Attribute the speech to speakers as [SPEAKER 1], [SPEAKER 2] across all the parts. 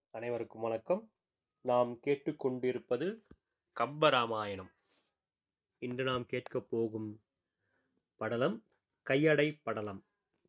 [SPEAKER 1] அனைவருக்கும் வணக்கம் நாம் கேட்டுக்கொண்டிருப்பது கம்பராமாயணம் இன்று நாம் கேட்கப் போகும் படலம் கையடை படலம்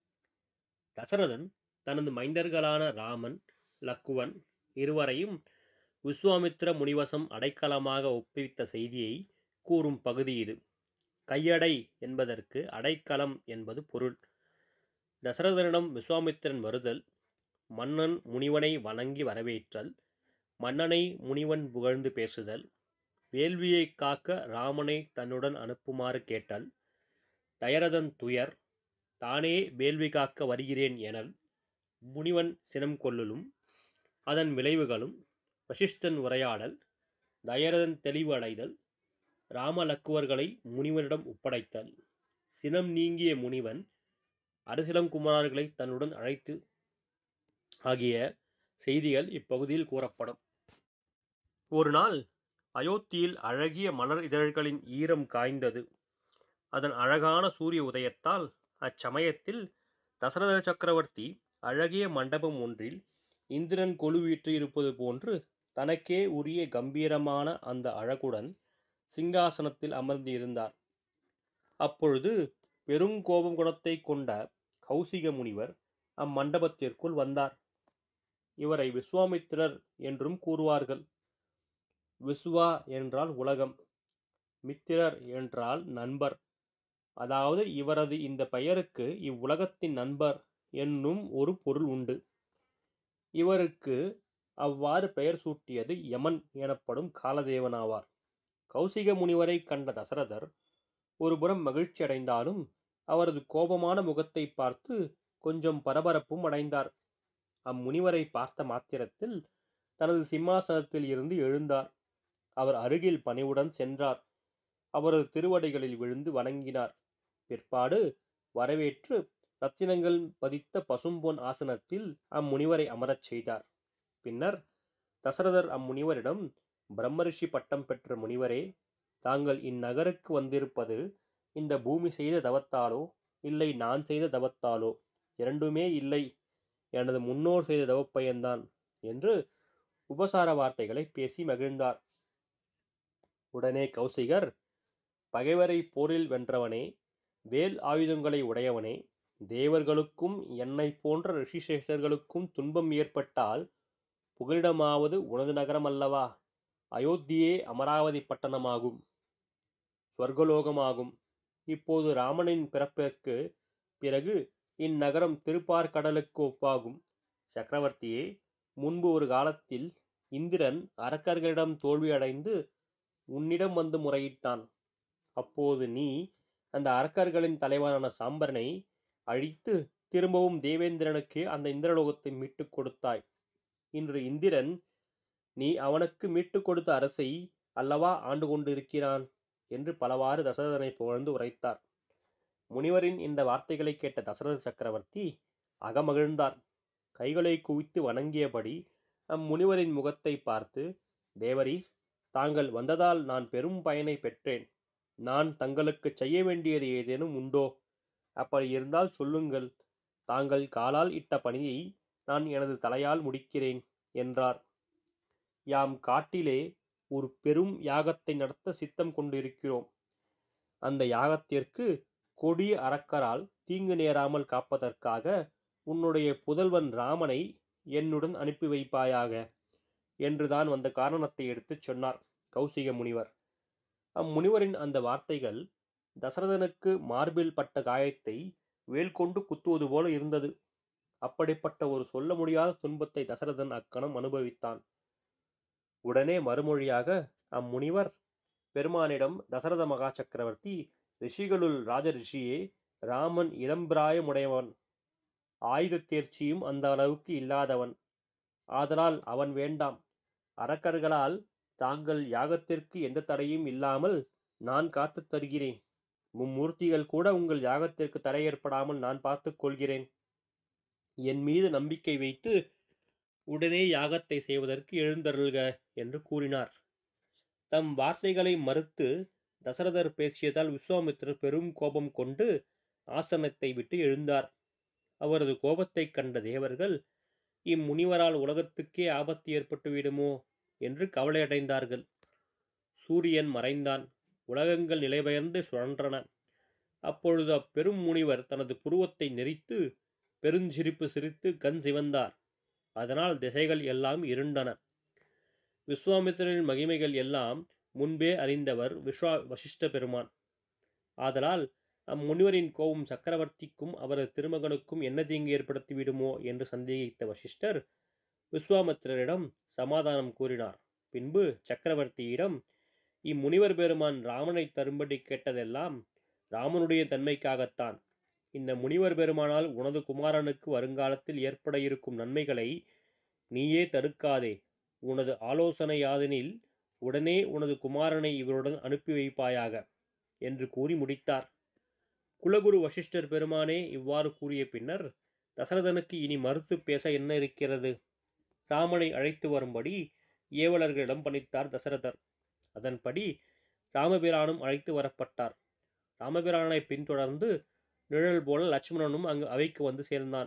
[SPEAKER 1] தசரதன் தனது மைந்தர்களான ராமன் லக்குவன் இருவரையும் விஸ்வாமித்திர முனிவசம் அடைக்கலமாக ஒப்புவித்த செய்தியை கூறும் பகுதி இது கையடை என்பதற்கு அடைக்கலம் என்பது பொருள் தசரதனிடம் விஸ்வாமித்திரன் வருதல் மன்னன் முனிவனை வணங்கி வரவேற்றல் மன்னனை முனிவன் புகழ்ந்து பேசுதல் வேள்வியை காக்க ராமனை தன்னுடன் அனுப்புமாறு கேட்டல் தயரதன் துயர் தானே வேள்வி காக்க வருகிறேன் எனல் முனிவன் சினம் கொள்ளலும் அதன் விளைவுகளும் வசிஷ்டன் உரையாடல் தயரதன் தெளிவு அடைதல் ராமலக்குவர்களை முனிவனிடம் ஒப்படைத்தல் சினம் நீங்கிய முனிவன் அரசிலங்குமாரர்களை தன்னுடன் அழைத்து ஆகிய செய்திகள் இப்பகுதியில் கூறப்படும் ஒரு நாள் அயோத்தியில் அழகிய மலர் இதழ்களின் ஈரம் காய்ந்தது அதன் அழகான சூரிய உதயத்தால் அச்சமயத்தில் தசரத சக்கரவர்த்தி அழகிய மண்டபம் ஒன்றில் இந்திரன் கொலுவீற்று இருப்பது போன்று தனக்கே உரிய கம்பீரமான அந்த அழகுடன் சிங்காசனத்தில் அமர்ந்து இருந்தார் அப்பொழுது பெருங்கோபம் குணத்தை கொண்ட கௌசிக முனிவர் அம்மண்டபத்திற்குள் வந்தார் இவரை விஸ்வாமித்திரர் என்றும் கூறுவார்கள் விஸ்வா என்றால் உலகம் மித்திரர் என்றால் நண்பர் அதாவது இவரது இந்த பெயருக்கு இவ்வுலகத்தின் நண்பர் என்னும் ஒரு பொருள் உண்டு இவருக்கு அவ்வாறு பெயர் சூட்டியது யமன் எனப்படும் காலதேவனாவார் கௌசிக முனிவரை கண்ட தசரதர் ஒருபுறம் மகிழ்ச்சி அடைந்தாலும் அவரது கோபமான முகத்தை பார்த்து கொஞ்சம் பரபரப்பும் அடைந்தார் அம்முனிவரை பார்த்த மாத்திரத்தில் தனது சிம்மாசனத்தில் இருந்து எழுந்தார் அவர் அருகில் பணிவுடன் சென்றார் அவரது திருவடிகளில் விழுந்து வணங்கினார் பிற்பாடு வரவேற்று ரத்தினங்கள் பதித்த பசும்பொன் ஆசனத்தில் அம்முனிவரை அமரச் செய்தார் பின்னர் தசரதர் அம்முனிவரிடம் பிரம்மரிஷி பட்டம் பெற்ற முனிவரே தாங்கள் இந்நகருக்கு வந்திருப்பது இந்த பூமி செய்த தவத்தாலோ இல்லை நான் செய்த தவத்தாலோ இரண்டுமே இல்லை எனது முன்னோர் செய்த தவப்பயன்தான் என்று உபசார வார்த்தைகளை பேசி மகிழ்ந்தார் உடனே கௌசிகர் பகைவரை போரில் வென்றவனே வேல் ஆயுதங்களை உடையவனே தேவர்களுக்கும் என்னை போன்ற ரிஷிசேஷர்களுக்கும் துன்பம் ஏற்பட்டால் புகலிடமாவது உனது நகரம் அல்லவா அயோத்தியே அமராவதி பட்டணமாகும் சொர்க்கலோகமாகும் இப்போது ராமனின் பிறப்பிற்கு பிறகு இந்நகரம் திருப்பார்கடலுக்கு ஒப்பாகும் சக்கரவர்த்தியே முன்பு ஒரு காலத்தில் இந்திரன் அரக்கர்களிடம் தோல்வியடைந்து உன்னிடம் வந்து முறையிட்டான் அப்போது நீ அந்த அரக்கர்களின் தலைவனான சாம்பரனை அழித்து திரும்பவும் தேவேந்திரனுக்கு அந்த இந்திரலோகத்தை மீட்டுக் கொடுத்தாய் இன்று இந்திரன் நீ அவனுக்கு மீட்டுக் கொடுத்த அரசை அல்லவா ஆண்டு கொண்டிருக்கிறான் என்று பலவாறு தசரதனை புகழ்ந்து உரைத்தார் முனிவரின் இந்த வார்த்தைகளை கேட்ட தசரத சக்கரவர்த்தி அகமகிழ்ந்தார் கைகளை குவித்து வணங்கியபடி அம்முனிவரின் முகத்தை பார்த்து தேவரி தாங்கள் வந்ததால் நான் பெரும் பயனை பெற்றேன் நான் தங்களுக்கு செய்ய வேண்டியது ஏதேனும் உண்டோ அப்படி இருந்தால் சொல்லுங்கள் தாங்கள் காலால் இட்ட பணியை நான் எனது தலையால் முடிக்கிறேன் என்றார் யாம் காட்டிலே ஒரு பெரும் யாகத்தை நடத்த சித்தம் கொண்டிருக்கிறோம் அந்த யாகத்திற்கு கொடிய அரக்கரால் தீங்கு நேராமல் காப்பதற்காக உன்னுடைய புதல்வன் ராமனை என்னுடன் அனுப்பி வைப்பாயாக என்றுதான் வந்த காரணத்தை எடுத்துச் சொன்னார் கௌசிக முனிவர் அம்முனிவரின் அந்த வார்த்தைகள் தசரதனுக்கு மார்பில் பட்ட காயத்தை வேல் கொண்டு குத்துவது போல இருந்தது அப்படிப்பட்ட ஒரு சொல்ல முடியாத துன்பத்தை தசரதன் அக்கணம் அனுபவித்தான் உடனே மறுமொழியாக அம்முனிவர் பெருமானிடம் தசரத மகா சக்கரவர்த்தி ரிஷிகளுள் ராஜ ரிஷியே ராமன் இளம்பிராயமுடையவன் ஆயுத தேர்ச்சியும் அந்த அளவுக்கு இல்லாதவன் ஆதலால் அவன் வேண்டாம் அரக்கர்களால் தாங்கள் யாகத்திற்கு எந்த தடையும் இல்லாமல் நான் காத்து தருகிறேன் மும்மூர்த்திகள் கூட உங்கள் யாகத்திற்கு தடை ஏற்படாமல் நான் பார்த்துக் கொள்கிறேன் என் மீது நம்பிக்கை வைத்து உடனே யாகத்தை செய்வதற்கு எழுந்தருள்க என்று கூறினார் தம் வார்த்தைகளை மறுத்து தசரதர் பேசியதால் விஸ்வாமித்திரர் பெரும் கோபம் கொண்டு ஆசனத்தை விட்டு எழுந்தார் அவரது கோபத்தைக் கண்ட தேவர்கள் இம்முனிவரால் உலகத்துக்கே ஆபத்து ஏற்பட்டு விடுமோ என்று கவலையடைந்தார்கள் சூரியன் மறைந்தான் உலகங்கள் நிலைபெயர்ந்து சுழன்றன அப்பொழுது அப்பெரும் முனிவர் தனது புருவத்தை நெறித்து பெருஞ்சிரிப்பு சிரித்து கண் சிவந்தார் அதனால் திசைகள் எல்லாம் இருண்டன விஸ்வாமித்திரனின் மகிமைகள் எல்லாம் முன்பே அறிந்தவர் விஸ்வா வசிஷ்ட பெருமான் ஆதலால் அம்முனிவரின் கோபம் சக்கரவர்த்திக்கும் அவரது திருமகனுக்கும் என்ன தீங்கு ஏற்படுத்தி விடுமோ என்று சந்தேகித்த வசிஷ்டர் விஸ்வாமித்திரரிடம் சமாதானம் கூறினார் பின்பு சக்கரவர்த்தியிடம் இம்முனிவர் பெருமான் ராமனை தரும்படி கேட்டதெல்லாம் ராமனுடைய தன்மைக்காகத்தான் இந்த முனிவர் பெருமானால் உனது குமாரனுக்கு வருங்காலத்தில் ஏற்பட இருக்கும் நன்மைகளை நீயே தடுக்காதே உனது ஆலோசனை யாதெனில் உடனே உனது குமாரனை இவருடன் அனுப்பி வைப்பாயாக என்று கூறி முடித்தார் குலகுரு வசிஷ்டர் பெருமானே இவ்வாறு கூறிய பின்னர் தசரதனுக்கு இனி மறுத்து பேச என்ன இருக்கிறது ராமனை அழைத்து வரும்படி ஏவலர்களிடம் பணித்தார் தசரதர் அதன்படி ராமபிரானும் அழைத்து வரப்பட்டார் ராமபிரானை பின்தொடர்ந்து நிழல் போல லட்சுமணனும் அங்கு அவைக்கு வந்து சேர்ந்தான்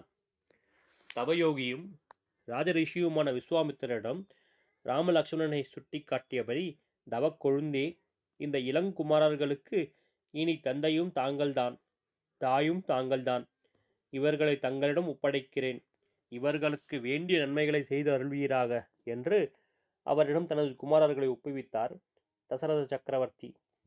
[SPEAKER 1] தவயோகியும் ராஜரிஷியுமான விஸ்வாமித்திரரிடம் ராம லட்சுமணனை சுட்டி காட்டியபடி தவக்கொழுந்தே இந்த இளங்குமாரர்களுக்கு இனி தந்தையும் தாங்கள்தான் தாயும் தாங்கள்தான் இவர்களை தங்களிடம் ஒப்படைக்கிறேன் இவர்களுக்கு வேண்டிய நன்மைகளை செய்து அருள்வீராக என்று அவரிடம் தனது குமாரர்களை ஒப்புவித்தார் தசரத சக்கரவர்த்தி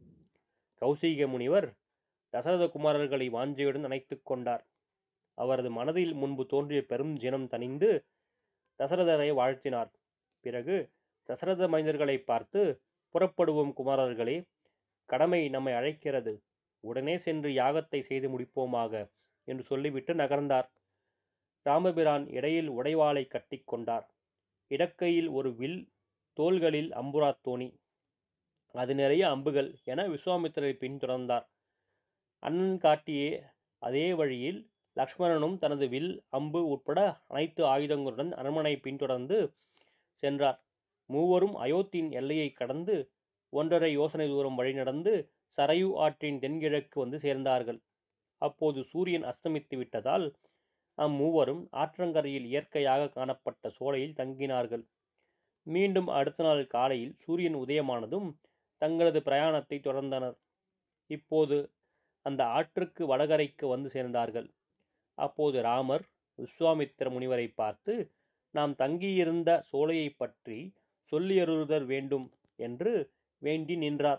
[SPEAKER 1] கௌசிக முனிவர் தசரத குமாரர்களை வாஞ்சையுடன் அணைத்துக் கொண்டார் அவரது மனதில் முன்பு தோன்றிய பெரும் ஜினம் தணிந்து தசரதரை வாழ்த்தினார் பிறகு தசரத மைந்தர்களை பார்த்து புறப்படுவோம் குமாரர்களே கடமை நம்மை அழைக்கிறது உடனே சென்று யாகத்தை செய்து முடிப்போமாக என்று சொல்லிவிட்டு நகர்ந்தார் ராமபிரான் இடையில் உடைவாளை கட்டிக்கொண்டார் இடக்கையில் ஒரு வில் தோள்களில் அம்புரா தோணி அது நிறைய அம்புகள் என விஸ்வாமித்திரரை பின்தொடர்ந்தார் அண்ணன் காட்டிய அதே வழியில் லக்ஷ்மணனும் தனது வில் அம்பு உட்பட அனைத்து ஆயுதங்களுடன் அரண்மனை பின்தொடர்ந்து சென்றார் மூவரும் அயோத்தியின் எல்லையை கடந்து ஒன்றரை யோசனை தூரம் வழி நடந்து சரையு ஆற்றின் தென்கிழக்கு வந்து சேர்ந்தார்கள் அப்போது சூரியன் அஸ்தமித்து விட்டதால் அம்மூவரும் ஆற்றங்கரையில் இயற்கையாக காணப்பட்ட சோலையில் தங்கினார்கள் மீண்டும் அடுத்த நாள் காலையில் சூரியன் உதயமானதும் தங்களது பிரயாணத்தை தொடர்ந்தனர் இப்போது அந்த ஆற்றுக்கு வடகரைக்கு வந்து சேர்ந்தார்கள் அப்போது ராமர் விஸ்வாமித்திர முனிவரை பார்த்து நாம் தங்கியிருந்த சோலையை பற்றி சொல்லியருதல் வேண்டும் என்று வேண்டி நின்றார்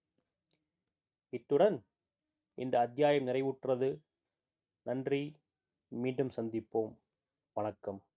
[SPEAKER 1] இத்துடன் இந்த அத்தியாயம் நிறைவுற்றது நன்றி மீண்டும் சந்திப்போம் வணக்கம்